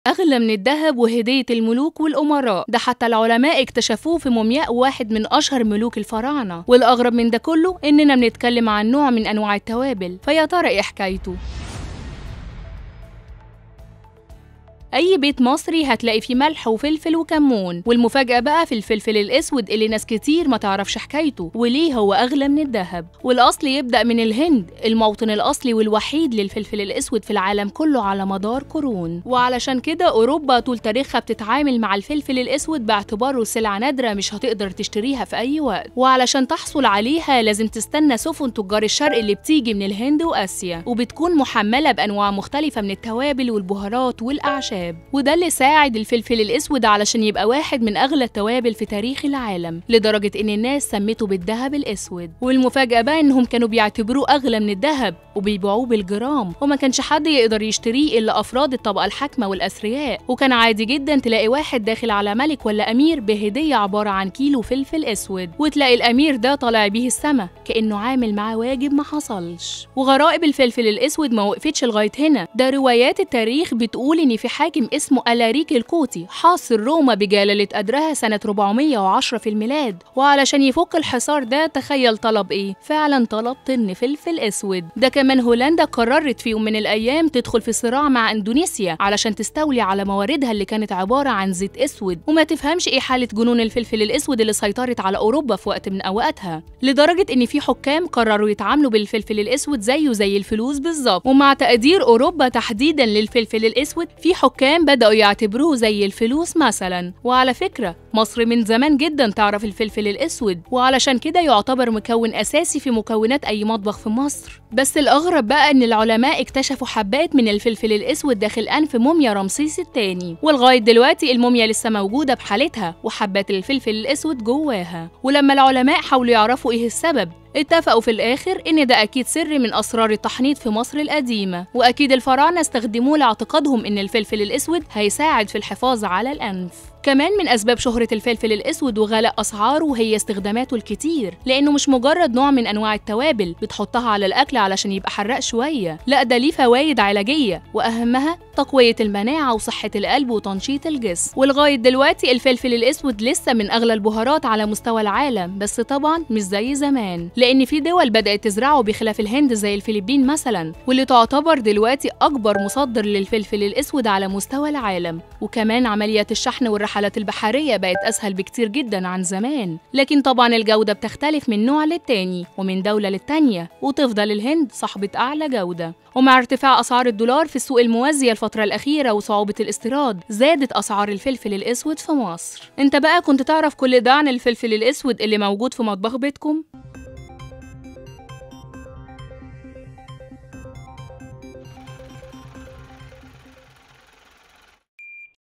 أغلى من الذهب وهدية الملوك والأمراء ده حتى العلماء اكتشفوه في مومياء واحد من أشهر ملوك الفراعنة والأغرب من ده كله إننا بنتكلم عن نوع من أنواع التوابل فيا ترى إيه حكايته؟ أي بيت مصري هتلاقي فيه ملح وفلفل وكمون والمفاجأة بقى في الفلفل الأسود اللي ناس كتير ما تعرفش حكايته وليه هو أغلى من الذهب والأصل يبدأ من الهند الموطن الأصلي والوحيد للفلفل الأسود في العالم كله على مدار قرون وعلشان كده أوروبا طول تاريخها بتتعامل مع الفلفل الأسود باعتباره سلعة نادرة مش هتقدر تشتريها في أي وقت وعلشان تحصل عليها لازم تستنى سفن تجار الشرق اللي بتيجي من الهند وآسيا وبتكون محملة بأنواع مختلفة من التوابل والبهارات والأعشاب وده اللي ساعد الفلفل الأسود علشان يبقى واحد من أغلى التوابل في تاريخ العالم لدرجة إن الناس سمته بالذهب الأسود والمفاجأة بقى إنهم كانوا بيعتبروه أغلى من الذهب وبيبيعوه بالجرام وما كانش حد يقدر يشتريه إلا أفراد الطبقة الحاكمة والأثرياء وكان عادي جدا تلاقي واحد داخل على ملك ولا أمير بهدية عبارة عن كيلو فلفل أسود وتلاقي الأمير ده طالع بيه السما كأنه عامل معاه واجب ما حصلش وغرائب الفلفل الأسود ما وقفتش لغاية هنا ده روايات التاريخ بتقول إن في حاكم اسمه ألاريك القوطي حاصر روما بجلالة قدرها سنة 410 في الميلاد وعلشان يفك الحصار ده تخيل طلب إيه؟ فعلا طلب طن فلفل أسود ده كمان هولندا قررت في يوم من الأيام تدخل في صراع مع إندونيسيا علشان تستولي على مواردها اللي كانت عبارة عن زيت أسود وما تفهمش إيه حالة جنون الفلفل الأسود اللي سيطرت على أوروبا في وقت من أوقاتها لدرجة إن في حكام قرروا يتعاملوا بالفلفل الأسود زيه زي الفلوس بالظبط ومع تقدير أوروبا تحديدا للفلفل الأسود في حكام بدأوا يعتبروه زي الفلوس مثلا وعلى فكرة مصر من زمان جدا تعرف الفلفل الأسود وعلشان كده يعتبر مكون أساسي في مكونات أي مطبخ في مصر بس الأغرب بقى إن العلماء اكتشفوا حبات من الفلفل الأسود داخل أنف موميا رمسيس الثاني ولغاية دلوقتي الموميا لسه موجودة بحالتها وحبات الفلفل الأسود جواها ولما العلماء حاولوا يعرفوا إيه السبب اتفقوا في الآخر إن ده أكيد سر من أسرار التحنيط في مصر القديمة وأكيد الفراعنة استخدموه لاعتقادهم إن الفلفل الأسود هيساعد في الحفاظ على الأنف كمان من أسباب شهرة الفلفل الأسود وغلاء أسعاره هي استخداماته الكتير لأنه مش مجرد نوع من أنواع التوابل بتحطها على الأكل علشان يبقى حراق شوية لا ده ليه فوايد علاجية وأهمها تقوية المناعة وصحة القلب وتنشيط الجسم ولغاية دلوقتي الفلفل الأسود لسه من أغلى البهارات على مستوى العالم بس طبعا مش زي زمان لأن في دول بدأت تزرعه بخلاف الهند زي الفلبين مثلا واللي تعتبر دلوقتي أكبر مصدر للفلفل الأسود على مستوى العالم وكمان عمليات الشحن والرحلات البحرية بقت أسهل بكتير جدا عن زمان لكن طبعا الجودة بتختلف من نوع للتاني ومن دولة للتانية وتفضل الهند صاحبة أعلى جودة ومع ارتفاع أسعار الدولار في السوق الموازية الفترة الأخيرة وصعوبة الاستيراد زادت أسعار الفلفل الأسود في مصر انت بقى كنت تعرف كل ده عن الفلفل الأسود اللي موجود في مطبخ بيتكم؟